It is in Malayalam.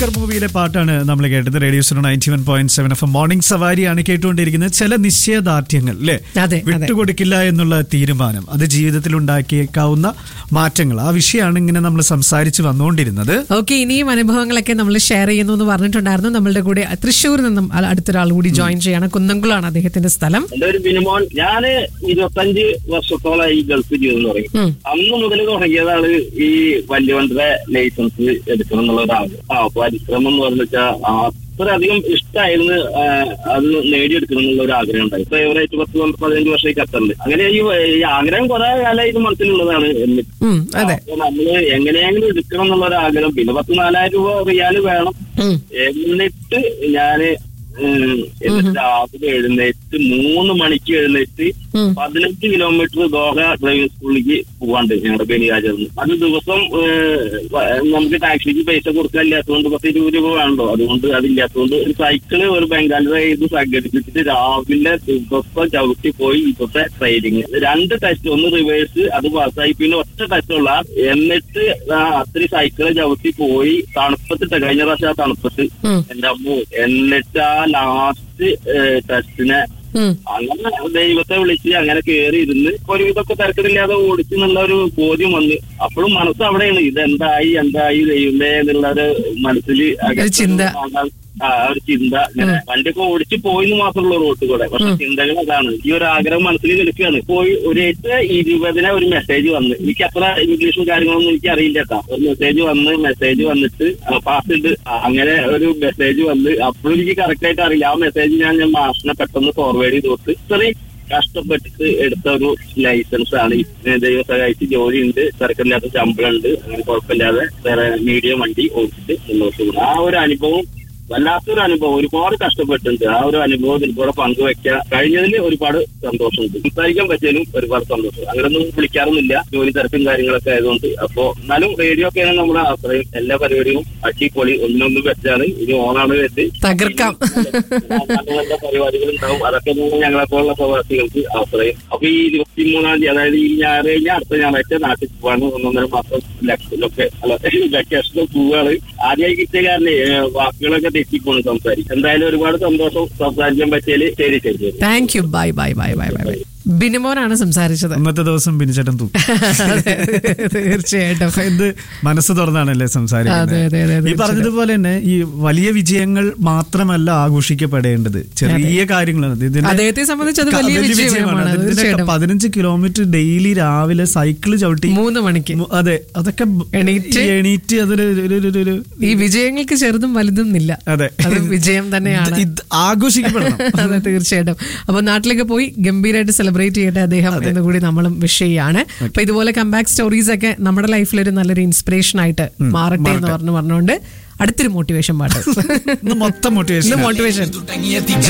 ദുൽഖർ മൂവിയിലെ പാട്ടാണ് നമ്മൾ കേട്ടത് radio zone ninety one point seven F morning സവാരിയാണ് കേട്ടുകൊണ്ടിരിക്കുന്നത് ചില നിശ്ചയദാർഢ്യങ്ങൾ അല്ലേ അതെ, അതെ. വിട്ടുകൊടുക്കില്ല എന്നുള്ള തീരുമാനം അത് ജീവിതത്തിൽ ഉണ്ടാക്കിയേക്കാവുന്ന മാറ്റങ്ങൾ ആ വിഷയമാണ് ഇങ്ങനെ നമ്മൾ സംസാരിച്ച് വന്നുകൊണ്ടിരുന്നത് ഓക്കെ ഇനിയും അനുഭവങ്ങളൊക്കെ നമ്മൾ ഷെയർ ചെയ്യുന്നു എന്ന് പറഞ്ഞിട്ടുണ്ടായിരുന്നു നമ്മളുടെ കൂടെ തൃശ്ശൂരിൽ നിന്നും അ- അടുത്തൊരാൾ കൂടി ജോയിൻ ചെയ്യാണ് കുന്നംകുളാണ് അദ്ദേഹത്തിന്റെ സ്ഥലം എന്റെ ഒരു ബിനിമോൻ ഞാന് ഇരുപത്തഞ്ച് വർഷത്തോളം ഈ ഗൾഫ് ജീവിതം തുടങ്ങി ഉം. അന്ന് മുതൽ തുടങ്ങിയതാണ് ഈ വല്യവണ്ടറെ ലൈസൻസ് എടുക്കണം എന്നുള്ള ഒരു ആഗ്രഹം ആ പരിശ്രമം എന്ന് പറഞ്ഞു വെച്ചാൽ അത്രയധികം ഇഷ്ടമായിരുന്നു ആ, അത് നേടിയെടുക്കണം എന്നുള്ള ഒരു ആഗ്രഹം ഉണ്ടായി ഫേവറേറ്റ് പത്ത് പന്ത് പതിനഞ്ച് വർഷമായി ഖത്തറിൽ അങ്ങനെ ഈ ഈ ആഗ്രഹം കുറെ കാലമായിട്ട് മനസ്സിലുള്ളതാണ് എന്നിട്ട് ഉം, അതെ അപ്പൊ നമ്മള് എങ്ങനെയെങ്കിലും എടുക്കണം എന്നുള്ള ഒരു ആഗ്രഹം പിന്നെ പത്ത് നാലായിരം രൂപ റിയാല് വേണം ഉം. എന്നിട്ട് ഞാന് ഉം, എന്നിട്ട് രാവിലെ എഴുന്നേറ്റ് മൂന്ന് മണിക്ക് എഴുന്നേറ്റ് ഉം. പതിനഞ്ച് കിലോമീറ്റർ ദോഹ ഡ്രൈവിംഗ് സ്കൂളിലേക്ക് പോവാണ്ട് ഞങ്ങളുടെ ബെനിയാചർന്ന് അത് ദിവസം ഏഹ്, വ- നമുക്ക് ടാക്സിക്ക് പൈസ കൊടുക്കാനില്ലാത്തതുകൊണ്ട് പത്ത് ഇരുപത് രൂപ വേണ്ടോ അതുകൊണ്ട് അതില്ലാത്തതുകൊണ്ട് ഒരു സൈക്കിള് ഒരു ബംഗാളിലെ ഇത് സംഘടിപ്പിച്ചിട്ട് രാവിലെ ദിവസം ചവിട്ടി പോയി ഇപ്പോഴത്തെ ട്രെയിനിങ് രണ്ട് ടെസ്റ്റ് ഒന്ന് റിവേഴ്സ് അത് പാസ്സായി പിന്നെ ഒറ്റ ടെസ്റ്റുള്ള എന്നിട്ട് ആ അത്രയും സൈക്കിള് ചവിട്ടി പോയി തണുപ്പത്തിട്ട കഴിഞ്ഞ പ്രാവശ്യം ആ തണുപ്പത്ത് ഉം. എന്റെ അമ്മു എന്നിട്ട് ആ ലാസ്റ്റ് ടെസ്റ്റിനെ ഉം. അങ്ങനെ ദൈവത്തെ വിളിച്ച് അങ്ങനെ കേറി ഇരുന്ന് ഒരുവിധമൊക്കെ തിരക്കിടില്ലാതെ ഓടിച്ചു എന്നുള്ള ഒരു ബോധ്യം വന്ന് അപ്പോഴും മനസ്സ് അവിടെയാണ് ഇതെന്തായി എന്തായി ദൈവമേ എന്നുള്ള ഒരു മനസ്സിൽ ഒരു ചിന്ത. ആ ഒരു ചിന്ത ഇങ്ങനെ വണ്ടിയൊക്കെ ഓടിച്ച് പോയിന്ന് മാത്രമുള്ള റോട്ട് കൂടെ പക്ഷെ ചിന്തകൾ അതാണ് ഈ ഒരു ആഗ്രഹം മനസ്സിൽ നിൽക്കുകയാണ് പോയി ഒരു എട്ട് ഇരുപതിനെ ഒരു മെസ്സേജ് വന്ന് എനിക്ക് അത്ര ഇംഗ്ലീഷും കാര്യങ്ങളൊന്നും എനിക്ക് അറിയില്ല കേട്ടോ ഒരു മെസ്സേജ് വന്ന് മെസ്സേജ് വന്നിട്ട് പാസ് ഉണ്ട് ആ, അങ്ങനെ ഒരു മെസ്സേജ് വന്ന് അപ്പോഴും എനിക്ക് കറക്റ്റ് ആയിട്ട് അറിയില്ല ആ മെസ്സേജ് ഞാൻ ഞാൻ മാഷിനെ പെട്ടെന്ന് ഫോർവേഡ് ചെയ്ത് കൊടുത്ത് ഇത്രയും കഷ്ടപ്പെട്ടിട്ട് എടുത്ത ഒരു ലൈസൻസ് ആണ് ഈ ദൈവം സഹായിച്ച് ജോലി ഉണ്ട് തിരക്കില്ലാത്ത ശമ്പളം ഉണ്ട് അങ്ങനെ കുഴപ്പമില്ലാതെ വേറെ മീഡിയം വണ്ടി ഓടിച്ചിട്ട് മുന്നോട്ട് പോകുന്നു ആ ഒരു അനുഭവം വല്ലാത്തൊരു അനുഭവം ഒരുപാട് കഷ്ടപ്പെട്ടിട്ടുണ്ട് ആ ഒരു അനുഭവം ഇതിലൂടെ പങ്കുവെക്കാൻ കഴിഞ്ഞതിൽ ഒരുപാട് സന്തോഷമുണ്ട് സംസാരിക്കാൻ പറ്റിയാലും ഒരുപാട് സന്തോഷം അങ്ങനെയൊന്നും വിളിക്കാറൊന്നുമില്ല ജോലി തിരക്കും കാര്യങ്ങളൊക്കെ ആയതുകൊണ്ട് അപ്പോ എന്നാലും റേഡിയോ ഒക്കെയാണ് നമ്മുടെ ആശ്രയം എല്ലാ പരിപാടിയും അടിപൊളി ഒന്നിനൊന്നും വെച്ചാണ് ഇനി ഓണാണ് വെച്ച് തകർക്കാം നല്ല നല്ല പരിപാടികൾ ഉണ്ടാവും അതൊക്കെ ഞങ്ങളെ പോലുള്ള പ്രവാസികൾക്ക് ആശ്രയം അപ്പൊ ഈ ഇരുപത്തി മൂന്നാം തീയതി അതായത് ഈ ഞായറാഴ്ച അടുത്ത ഞായറാഴ്ച നാട്ടിൽ പോവാണ് ഒന്നൊന്നര മാസം ലക്ഷത്തിലൊക്കെ അല്ല വെക്കേഷനിൽ പോവാണ് ആദ്യമായി കിട്ടിയ കാരണം ഏഹ്, വാക്കുകളൊക്കെ തെറ്റിപ്പോണ് സംസാരിക്കും എന്തായാലും ഒരുപാട് സന്തോഷം സംസാരിക്കാൻ പറ്റിയാല് ശരി ശരി ശരി thank you bye bye bye bye bye bye ബിനിമോനാണ് സംസാരിച്ചത് അന്നത്തെ ദിവസം ബിനിച്ചേട്ടൻ തൂക്കും അതെ, തീർച്ചയായിട്ടും എന്ത് മനസ്സ് തുറന്നാണല്ലേ അതെ, അതെ, അതെ, സംസാരിക്കുന്നത് ഈ തീർച്ചയായും. പറഞ്ഞതുപോലെ തന്നെ ഈ വലിയ വിജയങ്ങൾ മാത്രമല്ല ആഘോഷിക്കപ്പെടേണ്ടത് ചെറിയ കാര്യങ്ങളാണ് ഇത് ഇതിന്റെ- അദ്ദേഹത്തെ സംബന്ധിച്ച് അത് ക- വലിയ വലിയ വിജയമാണ്, വിജയമാണ്. ഇതിനൊക്കെ തീർച്ചയായിട്ടും. പതിനഞ്ച് കിലോമീറ്റർ ഡെയിലി രാവിലെ സൈക്കിള് ചവിട്ടി മൂന്ന് മണിക്ക് മു- അതെ അതൊക്കെ ബ- എണീറ്റ് എണീറ്റ് അതൊരു ഒരു- ഒരു- ഒരു- ഒരു ഈ വിജയങ്ങൾക്ക് ചെറുതും വലുതും ഇല്ല അതെ അത് വിജയം തന്നെയാണ് ഇത് ആഘോഷിക്കപ്പെടണം അതെ തീർച്ചയായിട്ടും അപ്പൊ നാട്ടിലേക്ക് പോയി ഗംഭീരമായിട്ട് സെലിബ്രേറ്റ് ചെയ്യട്ടെ അദ്ദേഹം എന്ന് കൂടി നമ്മളും വിഷ് ചെയ്യാണ് അപ്പൊ ഇതുപോലെ കംബാക്ക് സ്റ്റോറീസ് ഒക്കെ നമ്മുടെ ലൈഫിൽ ഒരു നല്ലൊരു ഇൻസ്പിറേഷൻ ആയിട്ട് മാറട്ടെ എന്ന് പറഞ്ഞു പറഞ്ഞുകൊണ്ട് അടുത്തൊരു മോട്ടിവേഷൻ പാട്ട് ഇന്ന് മൊത്തം മോട്ടിവേഷൻ മോട്ടിവേഷൻ